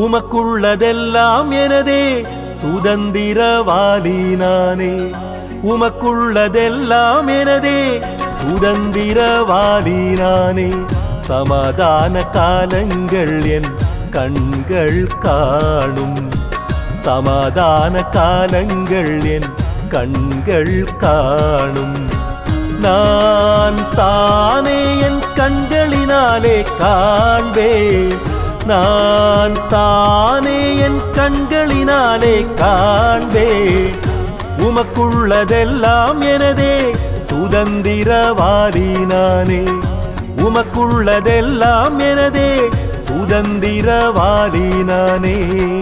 உமக்குள்ளதெல்லாம் எனதே சுதந்திரவாளி நானே உமக்குள்ளதெல்லாம் எனதே சுதந்திரவாளி நானே சமாதான காலங்கள் என் கண்கள் காணும் சமாதான காலங்கள் என் கண்கள் காணும் நான் தானே என் கண்களினாலே காண்பேன் நான் தானே என் கண்களினாலே காண்பேன் உமக்குள்ளதெல்லாம் எனதே சுதந்திரவாதி நானே உமக்குள்ளதெல்லாம் எனதே சுதந்திரவாதி நானே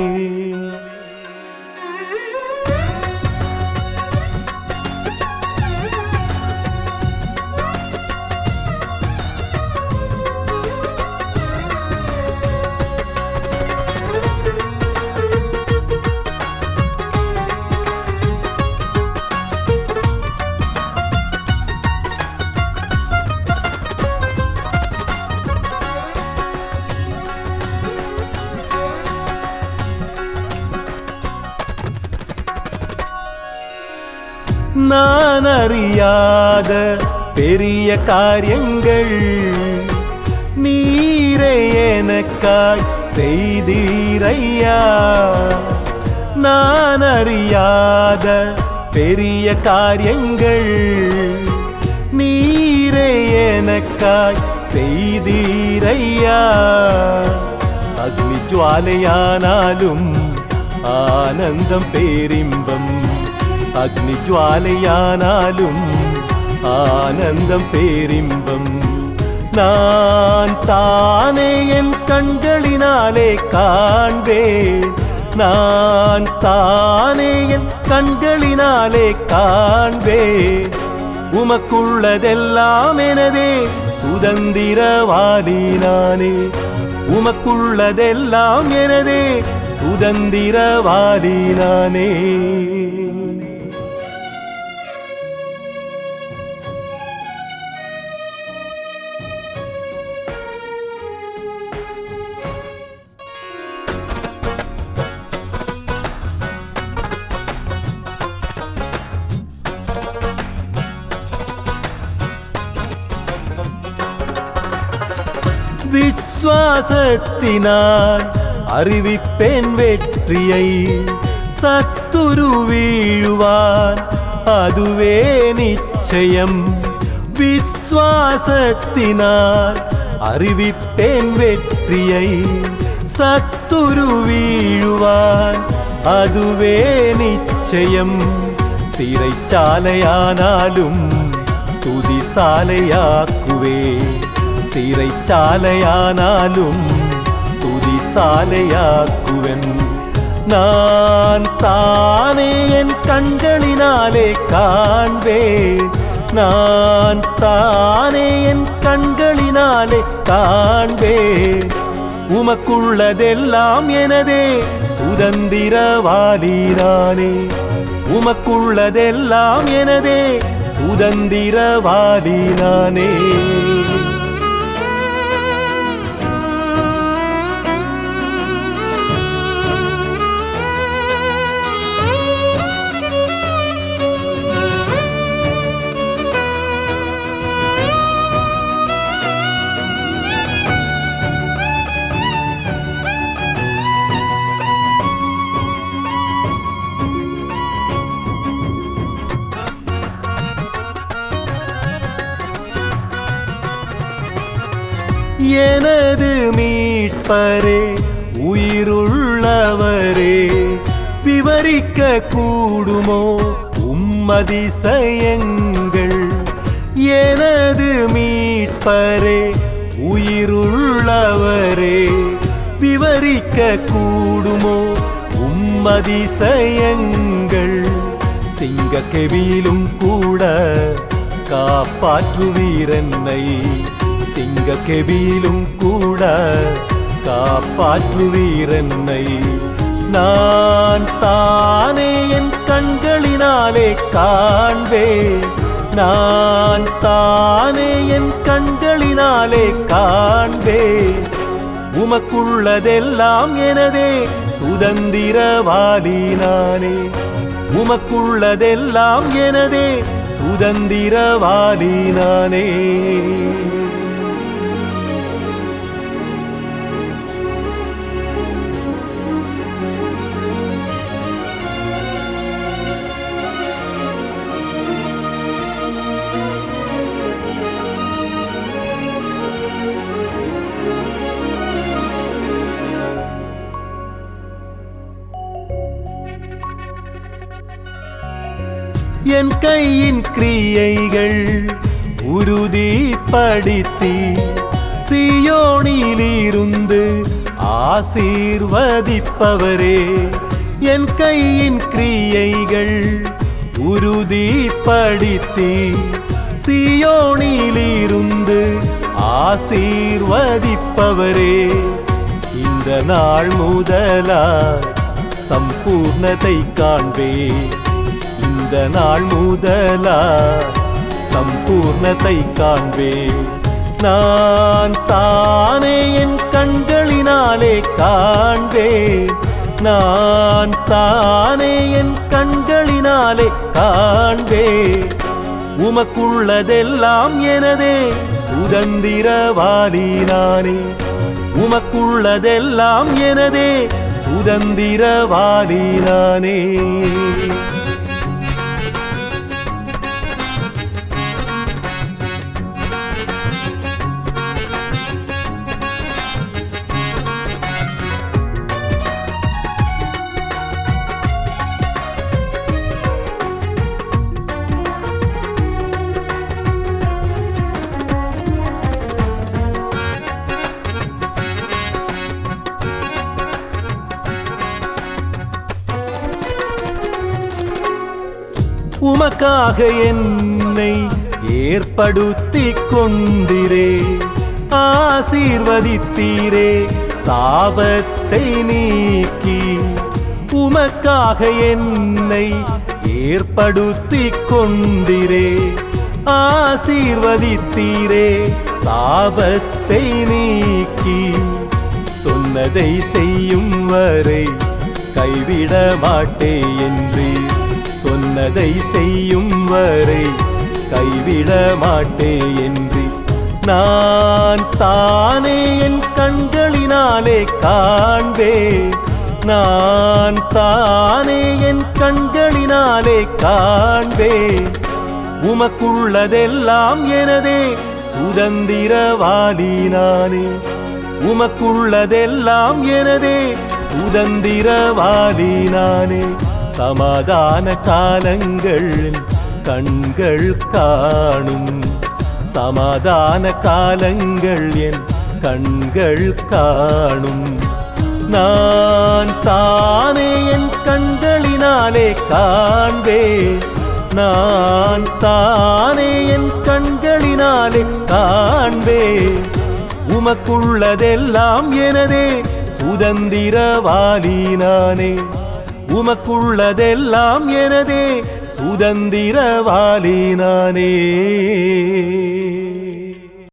நான் அறியாத பெரிய காரியங்கள் நீரே எனக்காய் செய்தீரையா நான் அறியாத பெரிய காரியங்கள் நீரே எனக்காய் செய்தீரையா அக்னி ஜுவாலையானாலும் ஆனந்தம் பேரின்பம் அக்னி ஜுவாலையானாலும் ஆனந்தம் பேரின்பம் நான் தானே என் கண்களினாலே காண்பேன் நான் தானே என் கண்களினாலே காண்பேன் உமக்குள்ளதெல்லாம் எனதே சுதந்திரவாதி நானே உமக்குள்ளதெல்லாம் எனதே சுதந்திரவாதி நானே விஸ்வாசத்தினால் அறிவிப்பேன் வெற்றியை சத்துரு வீழுவான் அதுவே நிச்சயம் விஸ்வாசத்தினால் அறிவிப்பேன் வெற்றியை சத்துரு வீழுவான் அதுவே நிச்சயம் சிறைச்சாலையானாலும் துதி சாலையாக்குவே சிறைச்சாலையானாலும் துதி சாலையாக்குவன் நான் தானே என் கண்களினாலே காண்பேன் நான் தானே என் கண்களினாலே காண்பேன் உமக்குள்ளதெல்லாம் எனதே சுதந்திரவாதி நானே உமக்குள்ளதெல்லாம் எனதே சுதந்திரவாதி நானே எனது மீட்பரே உயிருள்ளவரே விவரிக்க கூடுமோ உம்மதிசயங்கள் எனது மீட்பரே உயிருள்ளவரே விவரிக்க கூடுமோ உம்மதிசயங்கள் சிங்க கெவியிலும் கூட காப்பாற்றுவீரென்னை சிங்க கெவியிலும் கூட காப்பாற்றுவீரென்னை நான் தானே என் கண்களினாலே காண்பேன் நான் தானே என் கண்களினாலே காண்பேன் உமக்குள்ளதெல்லாம் எனதே சுதந்திரவாதி நானே உமக்குள்ளதெல்லாம் எனதே சுதந்திரவாதி நானே என் கையின் கிரியைகள் உறுதிப்படுத்தி சியோனிலிருந்து ஆசீர்வதிப்பவரே என் கையின் கிரியைகள் உறுதிப்படுத்தி சியோனிலிருந்து ஆசீர்வதிப்பவரே இந்த நாள் முதலா சம்பூர்ணத்தை காண்பே இந்த நாள் முதலா சம்பூர்ணத்தை காண்பே நான் தானே என் கண்களினாலே காண்பே நான் தானே என் கண்களினாலே காண்பே உமக்குள்ளதெல்லாம் எனதே சுதந்திரவாதி நானே உமக்குள்ளதெல்லாம் எனதே சுதந்திரவாதி நானே உமக்காக என்னை ஏற்படுத்திக் கொண்டிரே ஆசீர்வதித்தீரே சாபத்தை நீக்கி உமக்காக என்னை ஏற்படுத்திக் கொண்டிரே ஆசீர்வதித்தீரே சாபத்தை நீக்கி சொன்னதை செய்யும் வரை கைவிட மாட்டே என்று சொன்னதை செய்யும் வரை கைவிட மாட்டே என்று நான் தானே என் கண்களினாலே காண்பே நான் தானே என் கண்களினாலே காண்பே உமக்குள்ளதெல்லாம் எனதே சுதந்திரவாதி நானே உமக்குள்ளதெல்லாம் எனதே சுதந்திரவாதி நானே சமாதான காலங்கள் கண்கள் காணும் சமாதான காலங்கள் என் கண்கள் காணும் நான் தானே என் கண்களினாலே காண்பே நான் தானே என் கண்களினாலே காண்பே உமக்குள்ளதெல்லாம் எனதே சுதந்திரவாதி நானே உமக்குள்ளதெல்லாம் எனதே சுதந்திரவாதி நானே